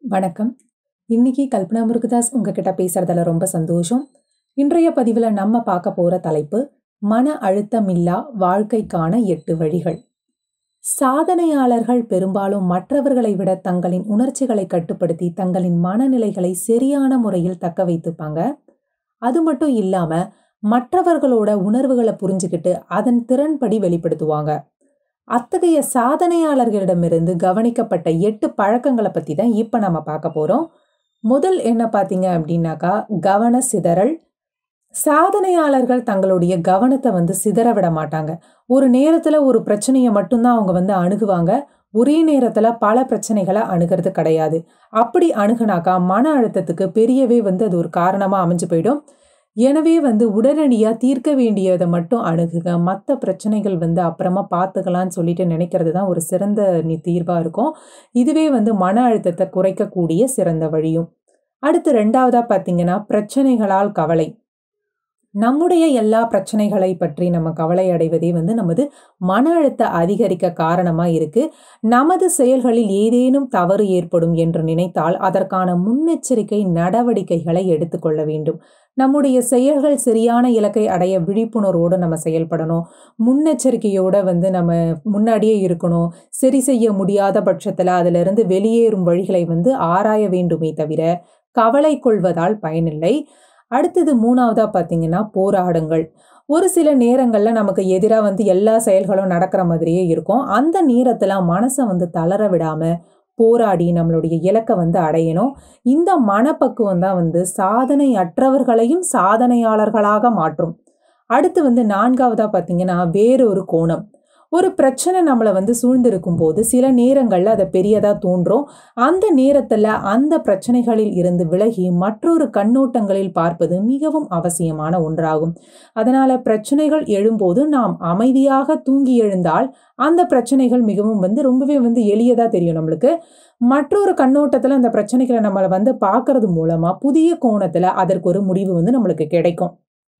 வணக்கம் இன்னைக்கு கல்பனா முருகதாஸ் உங்ககிட்ட பேசுறதுல ரொம்ப சந்தோஷம் இன்றைய பதிவில் நம்ம பார்க்க போற தலைப்பு மன அழுத்தமில்லா வாழ்க்கைக்கான எட்டு வழிகள் சாதனையாளர்கள் பெரும்பாலும் மற்றவர்களை விட தங்களின் உணர்ச்சிகளை கட்டுப்படுத்தி தங்களின் மனநிலைகளை சரியான முறையில் தக்க வைத்துப்பாங்க அது மட்டும் இல்லாம மற்றவர்களோட உணர்வுகளை புரிஞ்சுக்கிட்டு அதன் திறன்படி வெளிப்படுத்துவாங்க அத்தகைய சாதனையாளர்களிடமிருந்து கவனிக்கப்பட்ட எட்டு பழக்கங்களை பற்றி தான் இப்போ நம்ம பார்க்க போகிறோம் முதல் என்ன பார்த்தீங்க அப்படின்னாக்கா கவன சிதறல் சாதனையாளர்கள் தங்களுடைய கவனத்தை வந்து சிதற விட மாட்டாங்க ஒரு நேரத்தில் ஒரு பிரச்சனையை மட்டும்தான் அவங்க வந்து அணுகுவாங்க ஒரே நேரத்தில் பல பிரச்சனைகளை அணுகிறது கிடையாது அப்படி அணுகுனாக்கா மன அழுத்தத்துக்கு பெரியவே வந்து அது ஒரு காரணமாக அமைஞ்சு போயிடும் எனவே வந்து உடனடியாக தீர்க்க வேண்டியதை மட்டும் அணுகுங்க மற்ற பிரச்சனைகள் வந்து அப்புறமா பார்த்துக்கலான்னு சொல்லிட்டு நினைக்கிறது தான் ஒரு சிறந்த நி தீர்வாக இருக்கும் இதுவே வந்து மன அழுத்தத்தை குறைக்கக்கூடிய சிறந்த வழியும் அடுத்து ரெண்டாவதாக பார்த்தீங்கன்னா பிரச்சனைகளால் கவலை நம்முடைய எல்லா பிரச்சனைகளை பற்றி நம்ம கவலை அடைவதே வந்து நமது மன அழுத்த அதிகரிக்க காரணமாக இருக்கு நமது செயல்களில் ஏதேனும் தவறு ஏற்படும் என்று நினைத்தால் அதற்கான முன்னெச்சரிக்கை நடவடிக்கைகளை எடுத்துக்கொள்ள வேண்டும் நம்முடைய செயல்கள் சரியான இலக்கை அடைய விழிப்புணர்வோடு நம்ம செயல்படணும் முன்னெச்சரிக்கையோடு வந்து நம்ம முன்னாடியே இருக்கணும் சரி செய்ய முடியாத பட்சத்தில் அதிலிருந்து வெளியேறும் வழிகளை வந்து ஆராய வேண்டுமே தவிர கவலை கொள்வதால் பயனில்லை அடுத்தது மூணாவதாக பார்த்தீங்கன்னா போராடுங்கள் ஒரு சில நேரங்களில் நமக்கு எதிராக வந்து எல்லா செயல்களும் நடக்கிற மாதிரியே இருக்கும் அந்த நேரத்தில் மனசை வந்து தளர விடாமல் போராடி நம்மளுடைய இலக்கை வந்து அடையணும் இந்த மனப்பக்குவம் தான் வந்து சாதனை அற்றவர்களையும் சாதனையாளர்களாக மாற்றும் அடுத்து வந்து நான்காவதாக பார்த்தீங்கன்னா வேறொரு கோணம் ஒரு பிரச்சனை நம்மளை வந்து சூழ்ந்திருக்கும் போது சில நேரங்களில் அதை பெரியதாக தோன்றும் அந்த நேரத்தில் அந்த பிரச்சனைகளில் இருந்து விலகி மற்றொரு கண்ணோட்டங்களில் பார்ப்பது மிகவும் அவசியமான ஒன்றாகும் அதனால் பிரச்சனைகள் எழும்போது நாம் அமைதியாக தூங்கி எழுந்தால் அந்த பிரச்சனைகள் மிகவும் வந்து ரொம்பவே வந்து எளியதாக தெரியும் நம்மளுக்கு மற்றொரு கண்ணோட்டத்தில் அந்த பிரச்சனைகளை நம்மளை வந்து பார்க்கறது மூலமாக புதிய கோணத்தில் அதற்கு ஒரு முடிவு வந்து நம்மளுக்கு கிடைக்கும்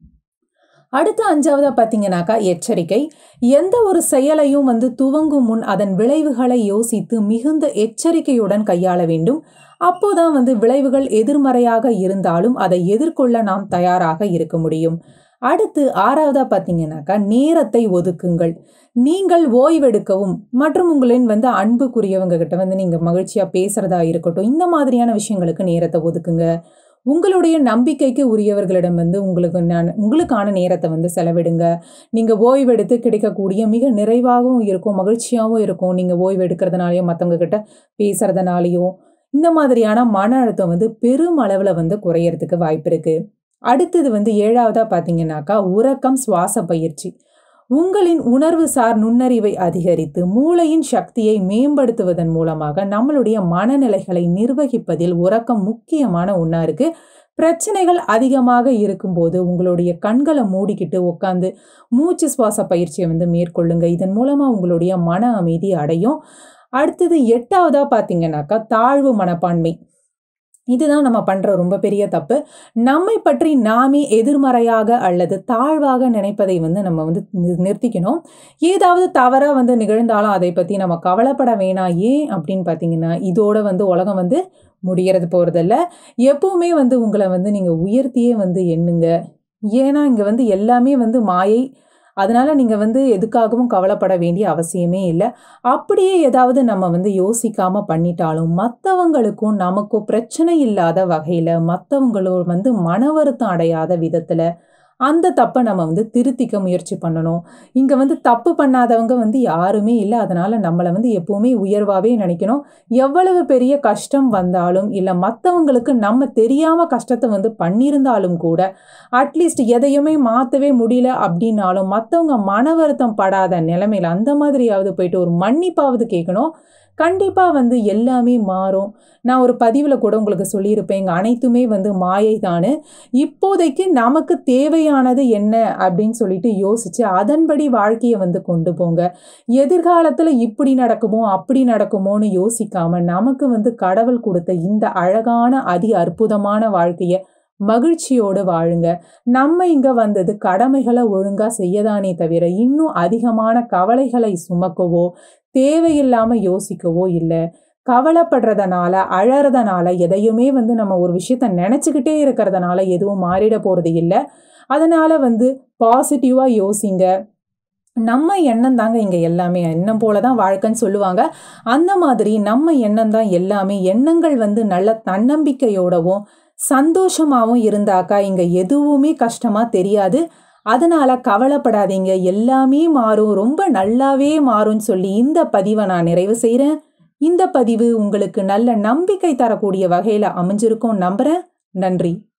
அடுத்த அஞ்சாவதா பார்த்தீங்கன்னாக்கா எச்சரிக்கை எந்த ஒரு செயலையும் வந்து துவங்கும் முன் அதன் விளைவுகளை யோசித்து மிகுந்த எச்சரிக்கையுடன் கையாள வேண்டும் அப்போதான் வந்து விளைவுகள் எதிர்மறையாக இருந்தாலும் அதை எதிர்கொள்ள நாம் தயாராக இருக்க முடியும் அடுத்து ஆறாவதா பார்த்தீங்கன்னாக்கா நேரத்தை ஒதுக்குங்கள் நீங்கள் ஓய்வெடுக்கவும் மற்றும் உங்களின் வந்து அன்புக்குரியவங்க கிட்ட வந்து நீங்கள் மகிழ்ச்சியாக பேசுகிறதா இருக்கட்டும் இந்த மாதிரியான விஷயங்களுக்கு நேரத்தை ஒதுக்குங்க உங்களுடைய நம்பிக்கைக்கு உரியவர்களிடம் வந்து உங்களுக்கு நான் உங்களுக்கான நேரத்தை வந்து செலவிடுங்க நீங்கள் ஓய்வெடுத்து கிடைக்கக்கூடிய மிக நிறைவாகவும் இருக்கும் மகிழ்ச்சியாகவும் இருக்கும் நீங்கள் ஓய்வு எடுக்கிறதுனாலையும் மற்றவங்க கிட்ட பேசுறதுனாலையும் இந்த மாதிரியான மன அழுத்தம் வந்து பெரும் அளவில் வந்து குறையறதுக்கு வாய்ப்பு இருக்குது அடுத்தது வந்து ஏழாவதாக பார்த்தீங்கன்னாக்கா உறக்கம் சுவாச பயிற்சி உங்களின் உணர்வு சார் நுண்ணறிவை அதிகரித்து மூளையின் சக்தியை மேம்படுத்துவதன் மூலமாக நம்மளுடைய மனநிலைகளை நிர்வகிப்பதில் உறக்கம் முக்கியமான ஒன்றா இருக்கு பிரச்சனைகள் அதிகமாக இருக்கும்போது உங்களுடைய கண்களை மூடிக்கிட்டு உட்காந்து மூச்சு சுவாச பயிற்சியை வந்து மேற்கொள்ளுங்க இதன் மூலமாக உங்களுடைய மன அமைதி அடையும் அடுத்தது எட்டாவதாக பார்த்தீங்கன்னாக்கா தாழ்வு மனப்பான்மை இதுதான் நம்ம பண்ணுற ரொம்ப பெரிய தப்பு நம்மை பற்றி நாமே எதிர்மறையாக அல்லது தாழ்வாக நினைப்பதை வந்து நம்ம வந்து நிறுத்திக்கணும் ஏதாவது தவறாக வந்து நிகழ்ந்தாலும் அதை பற்றி நம்ம கவலைப்பட வேணாம் ஏன் அப்படின்னு பார்த்தீங்கன்னா இதோட வந்து உலகம் வந்து முடியறது போகிறதில்ல எப்பவுமே வந்து உங்களை வந்து நீங்கள் உயர்த்தியே வந்து எண்ணுங்க ஏன்னா இங்கே வந்து எல்லாமே வந்து மாயை அதனால் நீங்கள் வந்து எதுக்காகவும் கவலைப்பட வேண்டிய அவசியமே இல்லை அப்படியே ஏதாவது நம்ம வந்து யோசிக்காமல் பண்ணிட்டாலும் மற்றவங்களுக்கும் நமக்கும் பிரச்சனை இல்லாத வகையில் மற்றவங்களோ வந்து மன வருத்தம் அடையாத விதத்தில் அந்த தப்பை நம்ம வந்து திருத்திக்க முயற்சி பண்ணணும் இங்கே வந்து தப்பு பண்ணாதவங்க வந்து யாருமே இல்லை அதனால் நம்மளை வந்து எப்போவுமே உயர்வாகவே நினைக்கணும் எவ்வளவு பெரிய கஷ்டம் வந்தாலும் இல்லை மற்றவங்களுக்கு நம்ம தெரியாமல் கஷ்டத்தை வந்து பண்ணியிருந்தாலும் கூட அட்லீஸ்ட் எதையுமே மாற்றவே முடியல அப்படின்னாலும் மற்றவங்க மன வருத்தம் படாத நிலைமையில் அந்த மாதிரியாவது போயிட்டு ஒரு மன்னிப்பாவது கேட்கணும் கண்டிப்பாக வந்து எல்லாமே மாறும் நான் ஒரு பதிவில் கூட உங்களுக்கு சொல்லியிருப்பேன் இங்கே அனைத்துமே வந்து மாயை தானு இப்போதைக்கு நமக்கு தேவையானது என்ன அப்படின்னு சொல்லிட்டு யோசித்து அதன்படி வாழ்க்கையை வந்து கொண்டு போங்க எதிர்காலத்தில் இப்படி நடக்குமோ அப்படி நடக்குமோன்னு யோசிக்காம நமக்கு வந்து கடவுள் கொடுத்த இந்த அழகான அதி அற்புதமான வாழ்க்கையை மகிழ்ச்சியோடு வாழுங்க நம்ம இங்கே வந்தது கடமைகளை ஒழுங்காக செய்யதானே தவிர இன்னும் அதிகமான கவலைகளை சுமக்கவோ தேவையில்லாமல் யோசிக்கவோ இல்லை கவலைப்படுறதுனால அழறதுனால எதையுமே வந்து நம்ம ஒரு விஷயத்த நினச்சிக்கிட்டே இருக்கிறதுனால எதுவும் மாறிட போகிறது இல்லை அதனால் வந்து பாசிட்டிவாக யோசிங்க நம்ம எண்ணம் தாங்க இங்கே எல்லாமே எண்ணம் போல தான் வாழ்க்கைன்னு சொல்லுவாங்க அந்த மாதிரி நம்ம எண்ணம் தான் எல்லாமே எண்ணங்கள் வந்து நல்ல தன்னம்பிக்கையோடவும் சந்தோஷமாகவும் இருந்தாக்கா இங்கே எதுவுமே கஷ்டமாக தெரியாது அதனால் கவலைப்படாதீங்க எல்லாமே மாறும் ரொம்ப நல்லாவே மாறும்னு சொல்லி இந்த பதிவை நான் நிறைவு செய்கிறேன் இந்த பதிவு உங்களுக்கு நல்ல நம்பிக்கை தரக்கூடிய வகையில் அமைஞ்சிருக்கும் நம்புகிறேன் நன்றி